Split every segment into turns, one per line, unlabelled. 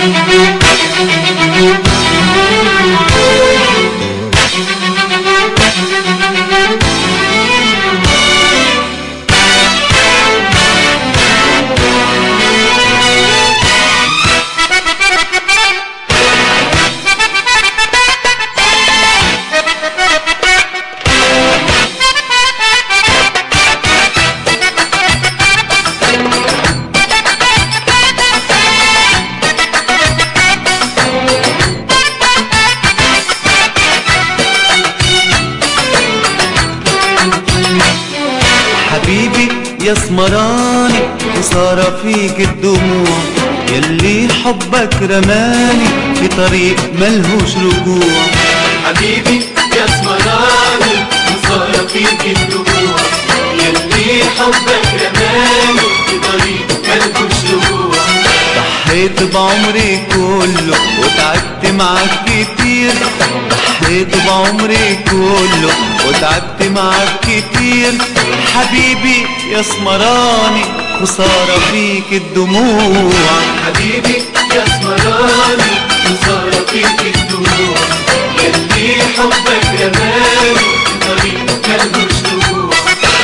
حبيبي يا اسمراني وصار فيك الدموع يلي حبك رماني في طريق ملهوش رجوع
حبيبي يا اسمراني وصار فيك الدموع يلي حبك رماني في طريق ملكوش رجوع
ضحيت بعمري كله وتعبت معاك كتير ضحيت بعمري كله وتعبت معاك كتير حبيبي يا اسمراني وصار فيك الدموع
حبيبي يا اسمراني وصار فيك الدموع يلي حبك رماني في طريق ملكوش رجوع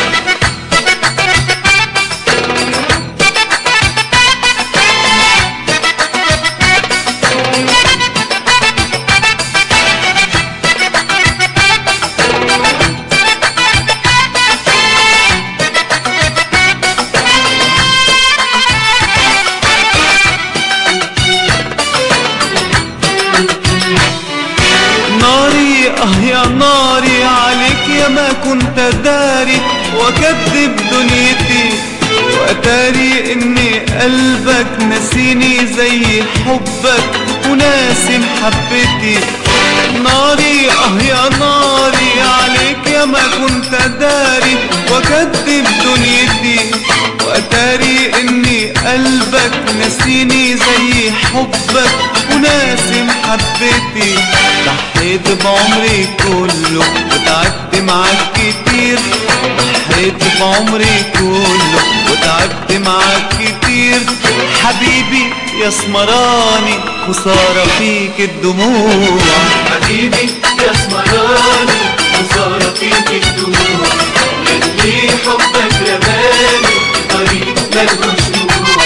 ناري اه يا ناري عليك يا ما كنت داري واكذب دنيتي واتاري اني قلبك نسيني زي حبك وناسي محبتي ناري اه يا ناري عليك يا ما كنت داري واكذب دنيتي واتاري اني قلبك نسيني زي حبك وناسي محبتي ضحيت بعمري كله وتعبت معاك كتير ضحيت بعمري كله وتعبت معاك كتير حبيبي يا اسمراني وصار فيك الدموع
حبيبي يا اسمراني وصار فيك الدموع يلي حبك رماني في طريق ملكوش رجوع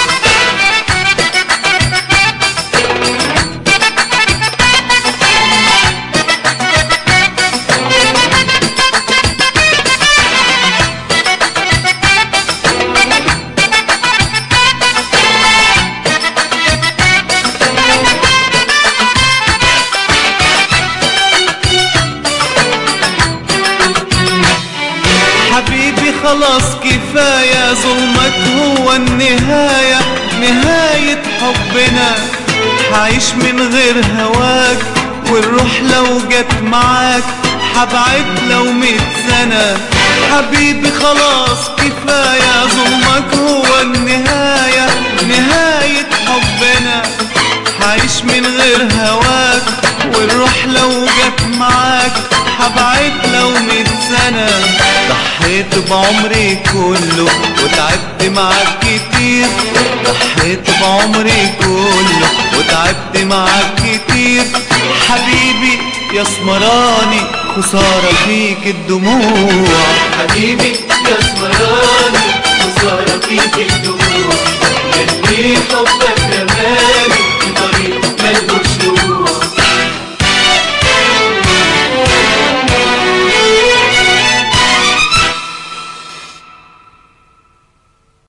حبيبي خلاص كفاية ظلمك هو النهاية نهاية حبنا حعيش من غير هواك والروح لو جت معاك حبعد لو ميت سنة حبيبي خلاص كفاية ظلمك هو النهاية نهاية حبنا حعيش من غير هواك والروح لو جت معاك حبعد لو ميت سنة ضحيت بعمري كله وتعبت معاك كتير ضحيت بعمري كله وتعبت معاك كتير حبيبي يا اسمراني خسارة فيك الدموع
حبيبي يا اسمراني وصار فيك الدموع يلي حبك